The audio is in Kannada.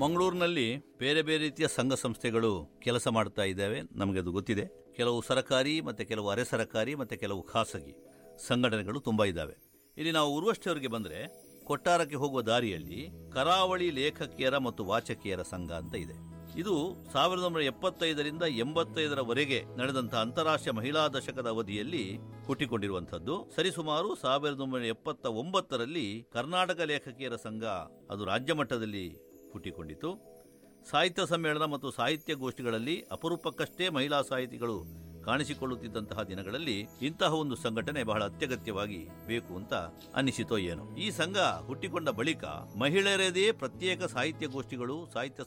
ಮಂಗಳೂರಿನಲ್ಲಿ ಬೇರೆ ಬೇರೆ ರೀತಿಯ ಸಂಘ ಸಂಸ್ಥೆಗಳು ಕೆಲಸ ಮಾಡ್ತಾ ಇದ್ದಾವೆ ನಮಗೆ ಅದು ಗೊತ್ತಿದೆ ಕೆಲವು ಸರಕಾರಿ ಮತ್ತೆ ಕೆಲವು ಅರೆ ಸರಕಾರಿ ಮತ್ತೆ ಕೆಲವು ಖಾಸಗಿ ಸಂಘಟನೆಗಳು ತುಂಬಾ ಇದ್ದಾವೆ ಇಲ್ಲಿ ನಾವು ಉರ್ವಷ್ಟಿಯವರಿಗೆ ಬಂದ್ರೆ ಕೊಟ್ಟಾರಕ್ಕೆ ಹೋಗುವ ದಾರಿಯಲ್ಲಿ ಕರಾವಳಿ ಲೇಖಕಿಯರ ಮತ್ತು ವಾಚಕಿಯರ ಸಂಘ ಅಂತ ಇದೆ ಇದು ಸಾವಿರದ ಒಂಬೈನೂರ ಎಪ್ಪತ್ತೈದರಿಂದ ಎಂಬತ್ತೈದರವರೆಗೆ ನಡೆದಂತಹ ಅಂತಾರಾಷ್ಟ್ರೀಯ ಮಹಿಳಾ ದಶಕದ ಅವಧಿಯಲ್ಲಿ ಹುಟ್ಟಿಕೊಂಡಿರುವಂತದ್ದು ಸರಿಸುಮಾರು ಸಾವಿರದ ಒಂಬೈನೂರ ಎಪ್ಪತ್ತ ಒಂಬತ್ತರಲ್ಲಿ ಕರ್ನಾಟಕ ಲೇಖಕಿಯರ ಸಂಘ ಅದು ರಾಜ್ಯ ಮಟ್ಟದಲ್ಲಿ ಹುಟ್ಟಿಕೊಂಡಿತು ಸಾಹಿತ್ಯ ಸಮ್ಮೇಳನ ಮತ್ತು ಸಾಹಿತ್ಯ ಗೋಷ್ಠಿಗಳಲ್ಲಿ ಅಪರೂಪಕ್ಕಷ್ಟೇ ಮಹಿಳಾ ಸಾಹಿತಿಗಳು ಕಾಣಿಸಿಕೊಳ್ಳುತ್ತಿದ್ದಂತಹ ದಿನಗಳಲ್ಲಿ ಇಂತಹ ಒಂದು ಸಂಘಟನೆ ಬಹಳ ಅತ್ಯಗತ್ಯವಾಗಿ ಬೇಕು ಅಂತ ಅನ್ನಿಸಿತೋ ಏನೋ ಈ ಸಂಘ ಹುಟ್ಟಿಕೊಂಡ ಬಳಿಕ ಮಹಿಳೆಯರದೇ ಪ್ರತ್ಯೇಕ ಸಾಹಿತ್ಯ ಗೋಷ್ಠಿಗಳು ಸಾಹಿತ್ಯ